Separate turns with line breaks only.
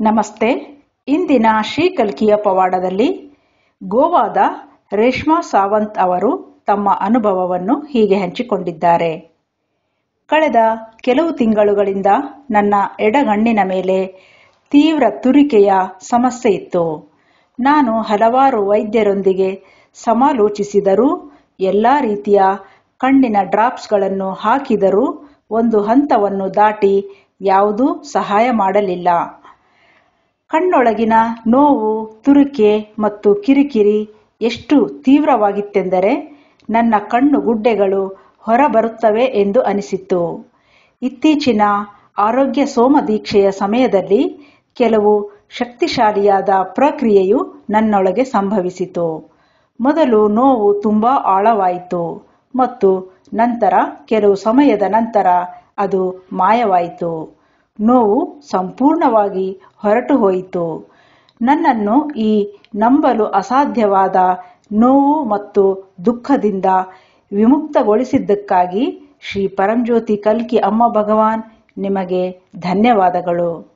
ನಮಸ್ತೆ ಇಂದಿನ ಶ್ರೀ ಕಲ್ಕಿಯ ಪವಾಡದಲ್ಲಿ ಗೋವಾದ ರೇಷ್ಮಾ ಸಾವಂತ್ ಅವರು ತಮ್ಮ ಅನುಭವವನ್ನು ಹೀಗೆ ಹಂಚಿಕೊಂಡಿದ್ದಾರೆ ಕಳೆದ ಕೆಲವು ತಿಂಗಳುಗಳಿಂದ ನನ್ನ ಎಡಗಣ್ಣಿನ ಮೇಲೆ ತೀವ್ರ ತುರಿಕೆಯ ಸಮಸ್ಯೆ ಇತ್ತು ನಾನು ಹಲವಾರು ವೈದ್ಯರೊಂದಿಗೆ ಸಮಾಲೋಚಿಸಿದರೂ ಎಲ್ಲ ರೀತಿಯ ಕಣ್ಣಿನ ಡ್ರಾಪ್ಸ್ಗಳನ್ನು ಹಾಕಿದರೂ ಒಂದು ಹಂತವನ್ನು ದಾಟಿ ಯಾವುದೂ ಸಹಾಯ ಮಾಡಲಿಲ್ಲ ಕಣ್ಣೊಳಗಿನ ನೋವು ತುರಿಕೆ ಮತ್ತು ಕಿರಿಕಿರಿ ಎಷ್ಟು ತೀವ್ರವಾಗಿತ್ತೆಂದರೆ ನನ್ನ ಕಣ್ಣು ಗುಡ್ಡೆಗಳು ಹೊರಬರುತ್ತವೆ ಎಂದು ಅನಿಸಿತ್ತು ಇತ್ತೀಚಿನ ಆರೋಗ್ಯ ಸೋಮ ದೀಕ್ಷೆಯ ಸಮಯದಲ್ಲಿ ಕೆಲವು ಶಕ್ತಿಶಾಲಿಯಾದ ಪ್ರಕ್ರಿಯೆಯು ನನ್ನೊಳಗೆ ಸಂಭವಿಸಿತು ಮೊದಲು ನೋವು ತುಂಬಾ ಆಳವಾಯಿತು ಮತ್ತು ನಂತರ ಕೆಲವು ಸಮಯದ ನಂತರ ಅದು ಮಾಯವಾಯಿತು ನೋವು ಸಂಪೂರ್ಣವಾಗಿ ಹೊರಟು ಹೋಯಿತು ನನ್ನನ್ನು ಈ ನಂಬಲು ಅಸಾಧ್ಯವಾದ ನೋವು ಮತ್ತು ದುಃಖದಿಂದ ವಿಮುಕ್ತಗೊಳಿಸಿದ್ದಕ್ಕಾಗಿ ಶ್ರೀ ಪರಂಜ್ಯೋತಿ ಕಲ್ಕಿ ಅಮ್ಮ ಭಗವಾನ್ ನಿಮಗೆ ಧನ್ಯವಾದಗಳು